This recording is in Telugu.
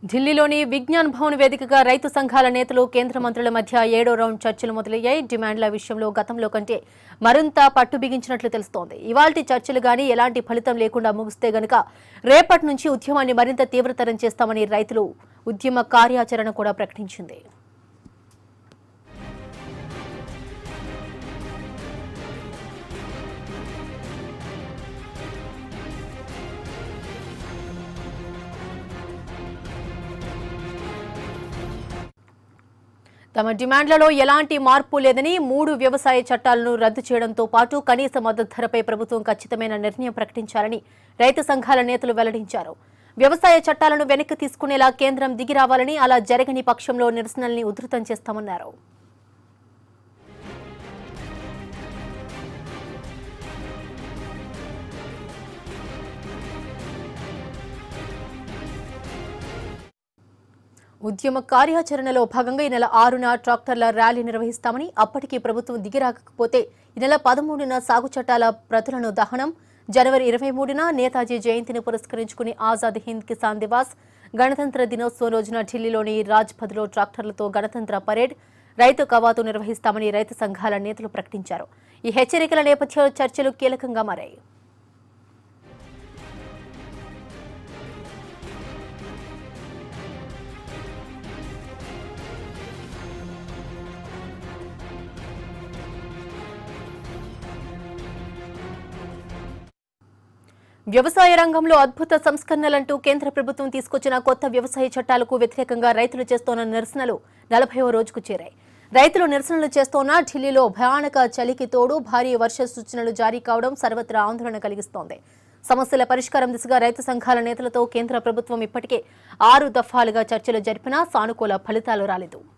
ఢిల్లీలోని విజ్ఞాన్ భవన్ వేదికగా రైతు సంఘాల నేతలు కేంద్ర మంత్రుల మధ్య ఏడో రౌండ్ చర్చలు మొదలయ్యాయి డిమాండ్ల విషయంలో గతంలో కంటే మరింత పట్టు బిగించినట్లు తెలుస్తోంది ఇవాల్టి చర్చలు గానీ ఎలాంటి ఫలితం లేకుండా ముగిస్తే గనుక రేపటి నుంచి ఉద్యమాన్ని మరింత తీవ్రతరం చేస్తామని రైతులు ఉద్యమ కార్యాచరణ కూడా ప్రకటించింది తమ డిమాండ్లలో ఎలాంటి మార్పు లేదని మూడు వ్యవసాయ చట్టాలను రద్దు చేయడంతో పాటు కనీస మద్దతు ధరపై ప్రభుత్వం ఖచ్చితమైన నిర్ణయం ప్రకటించాలని రైతు సంఘాల నేతలు వెల్లడించారు వ్యవసాయ చట్టాలను వెనక్కి తీసుకునేలా కేంద్రం దిగి రావాలని అలా జరగని పక్షంలో నిరసనల్ని ఉధృతం చేస్తామన్నారు ఉద్యమ కార్యాచరణలో భాగంగా ఈ నెల ఆరున ట్రాక్టర్ల ర్యాలీ నిర్వహిస్తామని అప్పటికి ప్రభుత్వం దిగిరాకపోతే ఈ నెల పదమూడున సాగు చట్టాల ప్రతులను దహనం జనవరి ఇరవై మూడున నేతాజీ జయంతిని పురస్కరించుకుని ఆజాద్ హింద్ కిసాన్ దివాస్ గణతంత్ర దినోత్సవం రోజున ఢిల్లీలోని రాజ్పథ్లో ట్రాక్టర్లతో గణతంత్ర పరేడ్ రైతు కవాతు నిర్వహిస్తామని రైతు సంఘాల నేతలు ప్రకటించారు ఈ హెచ్చరికల నేపథ్యంలో చర్చలు కీలకంగా మారాయి వ్యవసాయ రంగంలో అద్భుత సంస్కరణలంటూ కేంద్ర ప్రభుత్వం తీసుకొచ్చిన కొత్త వ్యవసాయ చట్టాలకు వ్యతిరేకంగా రైతులు చేస్తోన్న నిరసనలు నలభైవ రోజుకు చేరాయి రైతులు నిరసనలు చేస్తోన్న ఢిల్లీలో భయానక చలికి తోడు భారీ వర్ష సూచనలు జారీ కావడం సర్వత్రా ఆందోళన కలిగిస్తోంది సమస్యల పరిష్కారం దిశగా రైతు సంఘాల నేతలతో కేంద్ర ప్రభుత్వం ఇప్పటికే ఆరు దఫాలుగా చర్చలు జరిపినా సానుకూల ఫలితాలు రాలేదు